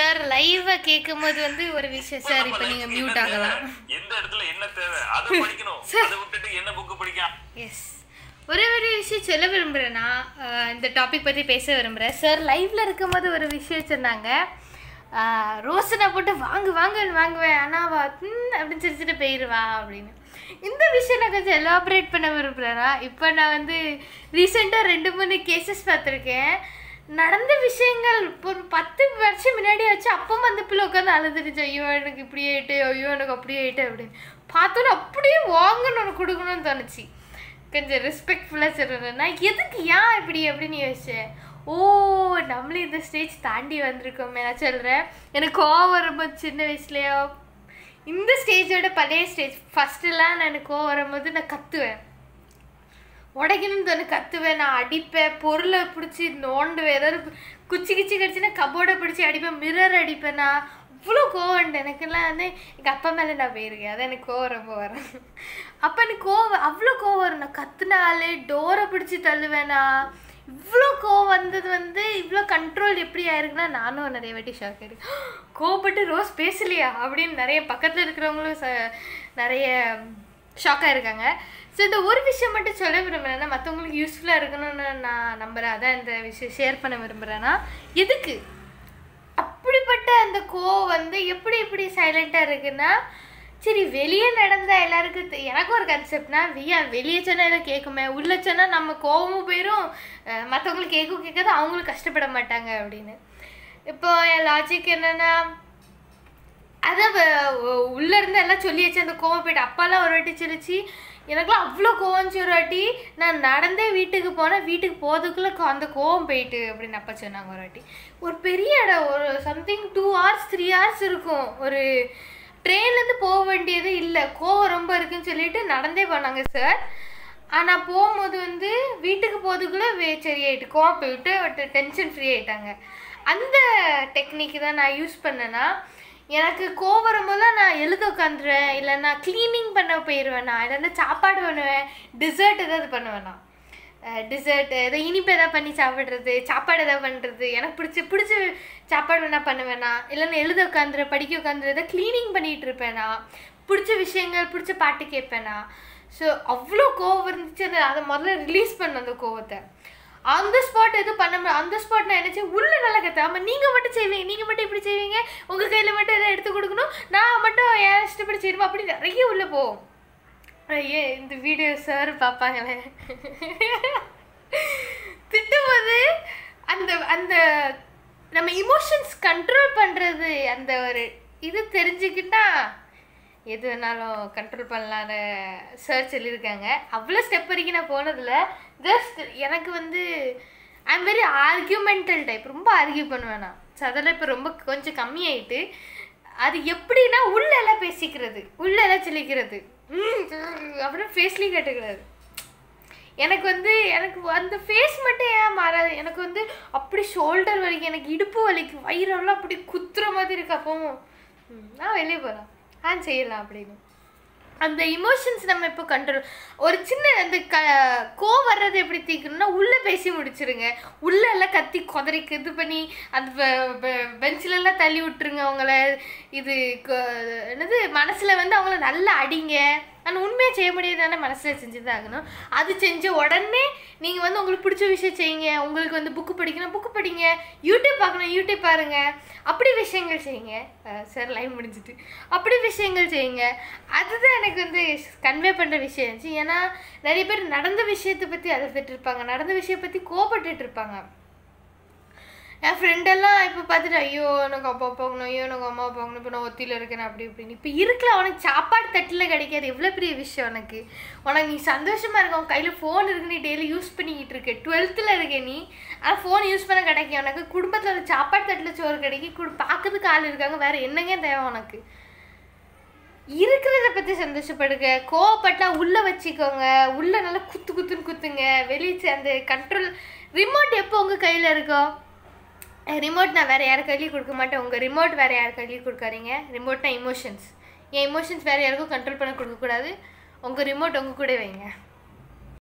Sir லைவா கேட்கும் போது வந்து ஒரு விஷயம் சார் இப்போ நம்ம நீங்க life க்கு மியூட் என்ன தேவை? ஆகலாம் எந்த இடத்துல என்ன தேவை அதை படிக்கணும் அதை விட்டுட்டு என்ன புக் படிக்க எஸ் ஒரே ஒரு விஷயம் சொல்ல விரும்புகிறேன்னா இந்த டாபிக் பற்றி பேச விரும்புகிறேன் சார் லைவ்ல இருக்கும்போது ஒரு விஷயம் சொன்னாங்க ஆஹ், ரோசனை போட்டு வாங்கு வாங்குன்னு வாங்குவேன் அண்ணாவா ம் அப்படின்னு சிரிச்சுட்டு போயிடுவா அப்படின்னு இந்த விஷயம் நான் கொஞ்சம் எலாபரேட் பண்ண விரும்புகிறேன்னா இப்போ நான் வந்து ரீசெண்டாக ரெண்டு மூணு கேசஸ் பார்த்துருக்கேன் நடந்த விஷயங்கள் இப்போ ஒரு பத்து வருஷம் முன்னாடி வச்சு அப்பவும் அந்த பிள்ளை உட்காந்து அழுதுருச்சு ஐயோ எனக்கு இப்படி ஆயிட்டு ஐயோ எனக்கு அப்படி ஆயிட்டு அப்படின்னு பார்த்தோன்னு அப்படியே வாங்கணும் உனக்கு கொடுக்கணும்னு தோணுச்சு கொஞ்சம் ரெஸ்பெக்ட்ஃபுல்லாக சொல்கிறேன் நான் எதுக்கு ஏன் இப்படி அப்படின்னு யோசிச்சேன் ஓ நம்மளும் இந்த ஸ்டேஜ் தாண்டி வந்திருக்கோமே நான் சொல்கிறேன் எனக்கு கோவம் வரும்போது சின்ன வயசுலையோ இந்த ஸ்டேஜோட பழைய ஸ்டேஜ் ஃபஸ்ட்டுலாம் நான் எனக்கு கோவம் வரும்போது நான் கத்துவேன் உடைக்கணும்னு தோணு கத்துவேன் நான் அடிப்பேன் பொருளை பிடிச்சி நோண்டுவேன் ஏதாவது குச்சி கிச்சி கடிச்சுன்னா கபோர்டை பிடிச்சி அடிப்பேன் மிரர் அடிப்பேன் நான் அவ்வளோ கோவம் உண்டு எனக்கெல்லாம் வந்து எங்கள் அப்பா மேலே நான் போயிருக்கேன் அதான் எனக்கு கோவம் ரொம்ப வரும் அப்போ எனக்கு கோவம் அவ்வளோ கோவம் வரும் நான் கத்துனாலே டோரை பிடிச்சி தள்ளுவேனா இவ்வளோ கோவம் வந்தது வந்து இவ்வளோ கண்ட்ரோல் எப்படி ஆயிருக்குன்னா நானும் நிறைய வாட்டி ஷாக் ஆயிருக்கு கோவப்பட்டு ரோஸ் பேசலையா அப்படின்னு நிறைய பக்கத்தில் இருக்கிறவங்களும் ச நிறைய ஷாக்காக இருக்காங்க ஸோ இந்த ஒரு விஷயம் மட்டும் சொல்ல விரும்புகிறேன்னா மற்றவங்களுக்கு யூஸ்ஃபுல்லாக இருக்கணும்னு நான் நம்புகிறேன் அதான் இந்த விஷயம் ஷேர் பண்ண விரும்புகிறேன்னா எதுக்கு அப்படிப்பட்ட அந்த கோவம் வந்து எப்படி இப்படி சைலண்ட்டாக இருக்குன்னா சரி வெளியே நடந்தா எல்லாருக்கும் தெ- எனக்கும் ஒரு கன்செப்ட்னா வெளியே வெளியே சொன்னால் எல்லாம் கேட்குமே உள்ளே சொன்னால் நம்ம கோவமும் போயிடும் மற்றவங்களுக்கு கேட்கும் கேட்காது அவங்களும் கஷ்டப்பட மாட்டாங்க அப்படின்னு இப்போ என் லாஜிக் என்னன்னா அதான் வ- உ- உள்ள இருந்து எல்லாம் சொல்லியாச்சு அந்த கோவம் போயிட்டு அப்பாலாம் ஒரு வாட்டி சொல்லிச்சு எனக்குலாம் அவ்வளோ கோவம்ச்சு ஒரு வாட்டி நான் நடந்தே வீட்டுக்கு போனேன் வீட்டுக்கு போகிறதுக்குள்ளே அந்த கோவம் போயிட்டு அப்படின்னு அப்பா சொன்னாங்க ஒரு வாட்டி ஒரு பெரிய இடம் ஒரு something two hours three hours இருக்கும் ஒரு ட்ரெயின்லேருந்து போக வேண்டியது இல்லை கோவம் ரொம்ப இருக்குன்னு சொல்லிட்டு நடந்தே போனாங்க சார் ஆனால் போகும்போது வந்து வீட்டுக்கு போகிறதுக்குள்ளே வே சரியாயிட்டு கோவம் போயிட்டு டென்ஷன் ஃப்ரீ ஆயிட்டாங்க அந்த டெக்னிக் தான் நான் யூஸ் பண்ணேன்னா எனக்கு கோவம் வரும்போதெல்லாம் நான் எழுத உட்காந்துருவேன் இல்லை நான் க்ளீனிங் பண்ண போயிடுவேன் நான் இல்லைன்னா சாப்பாடு பண்ணுவேன் டிசர்ட் ஏதாவது பண்ணுவேன் நான் டிசர்ட் ஏதோ இனிப்பு எதாவது பண்ணி சாப்பிட்றது சாப்பாடு எதாவது பண்ணுறது எனக்கு பிடிச்ச பிடிச்ச சாப்பாடு வேணா பண்ணுவேனா இல்லைன்னா எழுத உட்காந்துரு படிக்க உட்காந்துரு ஏதோ க்ளீனிங் பண்ணிகிட்டு இருப்பேனா பிடிச்ச விஷயங்கள் பிடிச்ச பாட்டு கேட்பேனா ஸோ அவ்வளோ கோவம் இருந்துச்சு அதை அதை முதல்ல ரிலீஸ் பண்ண அந்த கோவத்தை அந்த ஸ்பாட் எதுவும் பண்ண முடியாது அந்த ஸ்பாட் நான் என்ன செய்ய உள்ள நல்லா கத்தாம நீங்க மட்டும் செய்வீங்க நீங்க மட்டும் இப்படி செய்வீங்க உங்க கையில மட்டும் எதை எடுத்து கொடுக்கணும் நான் மட்டும் ஏன் இஷ்டப்படி செய்யணுமா அப்படி நிறைய உள்ள போகும் ஐயே இந்த வீடியோ சார் பார்ப்பாங்களே திட்டும்போது அந்த அந்த நம்ம இமோஷன்ஸ் கண்ட்ரோல் பண்ணுறது அந்த ஒரு இது தெரிஞ்சுக்கிட்டா எது வேணாலும் கண்ட்ரோல் பண்ணலான்னு சார் சொல்லியிருக்காங்க அவ்வளோ ஸ்டெப் வரைக்கும் நான் போனதில்ல ஜஸ்ட் எனக்கு வந்து I am very argumental type ரொம்ப ஆர்கியூ பண்ணுவேன் நான் ஸோ அதெல்லாம் இப்போ ரொம்ப கொஞ்சம் கம்மியாயிட்டு அது எப்படின்னா உள்ள எல்லாம் பேசிக்கிறது உள்ள எல்லாம் சொல்லிக்கிறது ம், அப்புறம் ஃபேஸ்லேயும் கேட்டுக்கிறது எனக்கு வந்து எனக்கு அந்த ஃபேஸ் மட்டும் ஏன் மாறாது எனக்கு வந்து அப்படி ஷோல்டர் வலிக்கும் எனக்கு இடுப்பு வலிக்கும் வயிறெல்லாம் அப்படி குத்துற மாதிரி இருக்கு அப்பவும் ம், நான் வெளியே போகலாம் ஆ செய்யலாம் அப்படின்னு அந்த இமோஷன்ஸ் நம்ம இப்போ கண்ட்ரோல் ஒரு சின்ன அந்த க கோ வர்றது எப்படி தீக்கணும்னா உள்ளே பேசி முடிச்சிருங்க உள்ள எல்லாம் கத்தி குதறிக்கு இது பண்ணி அந்த பெஞ்சில எல்லாம் தள்ளி விட்டுருங்க அவங்கள இது க- என்னது மனசில் வந்து அவங்கள நல்லா அடிங்க ஆனால் உண்மையாக செய்ய முடியாதானே மனசில் செஞ்சு தான் ஆகணும் அது செஞ்ச உடனே நீங்கள் வந்து உங்களுக்கு பிடிச்ச விஷயம் செய்யுங்க உங்களுக்கு வந்து புக்கு படிக்கணும் புக்கு படிங்க யூடியூப் பார்க்கணும் யூடியூப் பாருங்க அப்படி விஷயங்கள் செய்யுங்க சார் லைவ் முடிஞ்சிட்டு அப்படி விஷயங்கள் செய்யுங்க அதுதான் எனக்கு வந்து கன்வே பண்ணுற விஷயம் இருந்துச்சு ஏன்னா நிறைய பேர் நடந்த விஷயத்தை பற்றி அழுதுட்டு இருப்பாங்க நடந்த விஷயத்தை பற்றி கோபப்பட்டுட்டு இருப்பாங்க என் ஃப்ரெண்டெல்லாம் இப்போ பார்த்துட்டு ஐயோ எனக்கு அப்பா போகணும் ஐயோ எனக்கு அம்மா போகணும் இப்போ நான் ஒத்தியில் இருக்கேன் அப்படி இப்படின்னு இப்போ இருக்கல உனக்கு சாப்பாடு தட்டில் கிடைக்காது எவ்வளோ பெரிய விஷயம் உனக்கு உனக்கு நீ சந்தோஷமாக இருக்க உன் கையில் ஃபோன் இருக்கு நீ டெய்லி யூஸ் பண்ணிக்கிட்டு இருக்க டுவெல்த்தில் இருக்க நீ ஆனால் ஃபோன் யூஸ் பண்ண கிடைக்கும் உனக்கு குடும்பத்தில் ஒரு சாப்பாடு தட்டில் சோறு கிடைக்கும் குடு பார்க்கறதுக்கு ஆள் இருக்காங்க வேறு என்னங்க தேவை உனக்கு இருக்கிறத பற்றி சந்தோஷப்படுங்க கோவப்பட்டா உள்ளே வச்சுக்கோங்க உள்ளே நல்லா குத்து குத்துன்னு குத்துங்க வெளியே அந்த கண்ட்ரோல் ரிமோட் எப்போ உங்கள் கையில் இருக்கோ ரிமோட் நான் வேறு யார் கையிலையும் கொடுக்க மாட்டேன் உங்கள் ரிமோட் வேறு யார் கையிலையும் கொடுக்காதீங்க ரிமோட்னா இமோஷன்ஸ் என் இமோஷன்ஸ் வேறு யாருக்கும் கண்ட்ரோல் பண்ண கொடுக்கக்கூடாது உங்கள் ரிமோட் உங்கள் கூட வைங்க